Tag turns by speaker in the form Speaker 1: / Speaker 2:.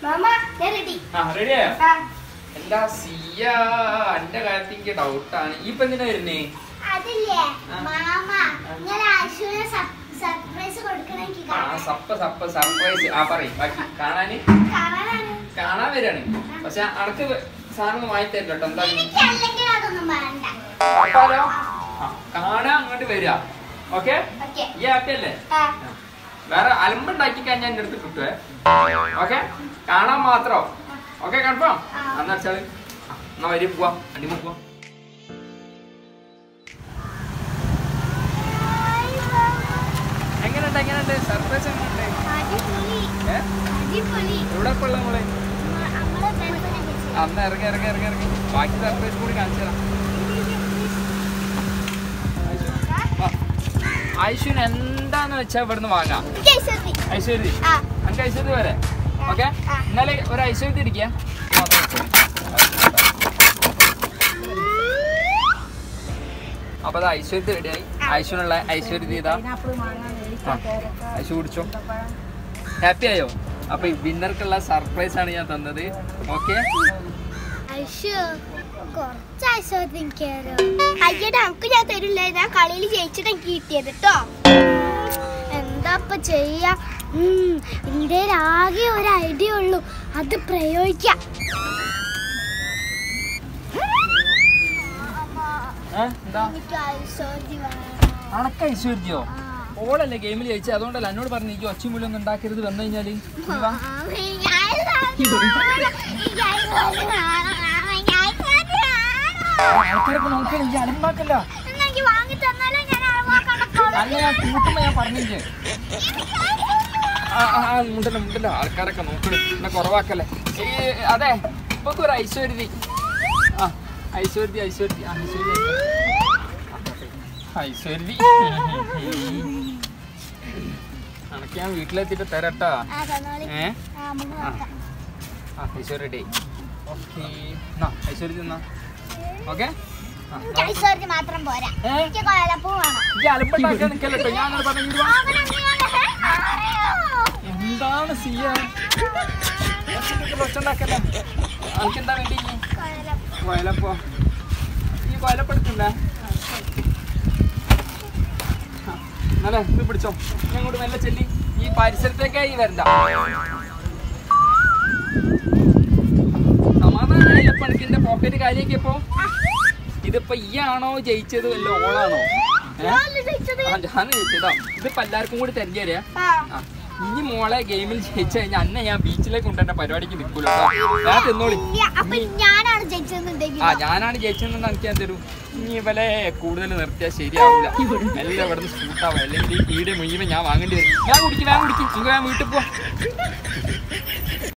Speaker 1: Mama ഞാൻ ready
Speaker 2: ആ റെഡിയായോ എന്താ സിയ എന്റെ കാര്യത്തിൽ ഡൗട്ടാണ് ഈ ഇപ്പൊ എന്തിനാ വരുന്നേ
Speaker 1: അതില്ലേ
Speaker 2: ആ.
Speaker 1: മാമ നിങ്ങൾ ആശുവിന് സർപ്രൈസ് കൊടുക്കണമെങ്കിൽ
Speaker 2: ആ സപ്പ സപ്പ സർപ്രൈസ് ആ പറയും ബാക്കി കാണാന്
Speaker 1: കാണാനാണ്
Speaker 2: കാണാൻ വരാണ് പക്ഷെ അനക്ക് സാധനം വാങ്ങി തരില്ല കേട്ടോ എന്താ
Speaker 1: എനിക്ക് അല്ലെങ്കിൽ അതൊന്നും വേണ്ട
Speaker 2: അപ്പാലോ? ആ, കാണാൻ അങ്ങോട്ട് വരിക ഓക്കെ
Speaker 1: ഓക്കെ
Speaker 2: ഈ ഹാപ്പി അല്ലേ വേറെ അലമ്പുണ്ടാക്കി കഴിഞ്ഞാൽ എന്റെ അടുത്ത് കിട്ടുവേ ഓക്കെ കാണാൻ മാത്രോ ഓക്കെ കൺഫേം
Speaker 1: ആ.
Speaker 2: എന്നാ വെച്ചാല് ആ, എന്നാ വരി പോവാ അടിമ പോവാ എങ്ങനെയുണ്ട് എങ്ങനെയുണ്ട് സർപ്രൈസ് എങ്ങനെയുണ്ട്
Speaker 1: അടിപൊളി
Speaker 2: ഏ
Speaker 1: അടിപൊളി
Speaker 2: എവിടെ കൊള്ള നമ്മളെ
Speaker 1: നമ്മളെ ബന്ധനെ വെച്ച്
Speaker 2: അന്ന് ഇറങ്ങി ഇറങ്ങി ഇറങ്ങി ഇറങ്ങി ബാക്കി സർപ്രൈസ് കൂടി കാണിച്ചു തരാം ഐശ്വര്യ എന്താന്ന് വെച്ചാ ഇവിടുന്ന് വാങ്ങാം
Speaker 1: കേസരി
Speaker 2: ഐശ്വര്യ
Speaker 1: ആ
Speaker 2: എനിക്ക് ഐശ്വര്യ വരെ ഓക്കെ
Speaker 1: ആ.
Speaker 2: എന്നാലേ ഒരു ഐശ്വര്യത്തി ഇരിക്കുക അപ്പൊ അത് ഐശ്വര്യത്തി റെഡിയായി ഐശ്വര്യനുള്ള ഐശ്വര്യത്തി ഇതാ ആ, ഐശ്വര്യ കുടിച്ചോ ഹാപ്പി ആയോ അപ്പൊ ഈ വിന്നർക്കുള്ള സർപ്രൈസ് ആണ് ഞാൻ തന്നത് ഓക്കെ
Speaker 1: ഐശോ കുറച്ച് ആശ്വാദിക്കാരോ അയ്യടാ നമുക്ക് ഞാൻ തരില്ല ഞാൻ കളിയിൽ ജയിച്ചിട്ട് എനിക്ക് കിട്ടിയത് കേട്ടോ എന്താ ഇപ്പൊ ചെയ്യാ ഉം, എൻ്റെ ആകെ ഒരു ഐഡിയ ഉള്ളൂ അത് പ്രയോഗിക്കാം
Speaker 2: എന്താ
Speaker 1: എനിക്ക് ഐശ്വര്യ
Speaker 2: അണക്ക ഐശ്വര്യോ ഓളല്ലേ ഗെയിമിൽ ജയിച്ചത് അതുകൊണ്ടല്ല എന്നോട് പറഞ്ഞു എനിക്ക് ഒച്ചയും മുള്ളി ഒന്നും ഉണ്ടാക്കരുത് വന്നു കഴിഞ്ഞാല് ഇനി വാ. ആൾക്കാരൊക്കെ നോക്കിയാൽ ഈ അലമ്പാക്കല്ല
Speaker 1: വാങ്ങി തന്നാലേ ഞാൻ അളവാക്കാൻ
Speaker 2: അല്ല ഞാൻ കൂട്ടുമ്പോ ഞാൻ പറഞ്ഞില്ലേ ആ ആ, ആ മുണ്ടല്ലോ മുണ്ടല്ലോ ആൾക്കാരൊക്കെ നോക്കണം എന്നെ കുറവാക്കല്ലേ ഈ അതെ ഇപ്പൊ ഒരു ഐശ്വര്യ ആ ഐശ്വര്യ ഐശ്വര്യ ആ, ഐശ്വര്യ ഐശ്വര്യ അനക്ക് ഞാൻ വീട്ടിലെത്തിയിട്ട് തരട്ടാ
Speaker 1: ആ തന്നോളി
Speaker 2: ഏ
Speaker 1: ആ നമുക്ക് നോക്കാം
Speaker 2: ആ ഐശ്വര്യ ഡേ ഓക്കെ എന്നാ ഐശ്വര്യ തിന്നാ ഓക്കെ
Speaker 1: എനിക്ക് ഐശ്വര്യ മാത്രം പോരാ
Speaker 2: ഏ
Speaker 1: എനിക്ക് കൊലപ്പൂ വേണം
Speaker 2: ഈ അലമ്പണ്ടാക്കാൻ നിൽക്കല്ലോ ഞാൻ അങ്ങനെ പറഞ്ഞു
Speaker 1: അങ്ങനെ നീ വന്നിട്ട് ആരെയോ?
Speaker 2: എന്താണ് സിയ ഒച്ചുണ്ടാക്കല്ലേ എനിക്കെന്താ വേണ്ടി
Speaker 1: കൊലപ്പൂ.
Speaker 2: വയലപ്പോ ഈ വയലപ്പെടുത്തണ്ടേ അല്ലേ ഇത് പിടിച്ചോ ഞാൻ ഇങ്ങോട്ട് മെല്ലെ ചെല്ലി ഈ പരിസരത്തേക്കായി വരണ്ട സമാധാനമായില്ല പണിക്കിന്റെ പോക്കറ്റ് കാര്യമൊക്കെ ഇപ്പൊ ഇതിപ്പോ ഈ ആണോ ജയിച്ചത് വല്ല ഓളാണോ ഏ?
Speaker 1: ഞാനല്ലേ ജയിച്ചത്?
Speaker 2: ആ, ഞാൻ ജയിച്ചതാ ഇതിപ്പോ എല്ലാവർക്കും കൂടി തരികയാ
Speaker 1: ആ.
Speaker 2: ആ, ഇനി മോളെ ഗെയിമിൽ ജയിച്ചു കഴിഞ്ഞാൽ അന്നെ ഞാൻ ബീച്ചിലേക്ക് കൊണ്ടുവരുന്ന പരിപാടിക്ക് നിൽക്കൂല ഞാൻ തിന്നോളി
Speaker 1: ഇല്ല, അപ്പൊ ഞാനാണ് ജയിച്ചതെന്നുണ്ടെങ്കിൽ
Speaker 2: ആ ഞാനാണ് ജയിച്ചതെന്ന് എനിക്ക് ഞാൻ തരൂ ഇനി ഇവലെ കൂടുതൽ നിർത്തിയാൽ ശരിയാവൂല എല്ലാം ഇവിടെ നിന്ന് സ്കൂട്ടാവും അല്ലെങ്കിൽ ഈ പീടെ മുഴുവൻ ഞാൻ വാങ്ങേണ്ടി വരും ഞാൻ കുടിക്കും ഞാൻ കുടിക്കും നമുക്ക് ഞാൻ വീട്ടിൽ പോവാം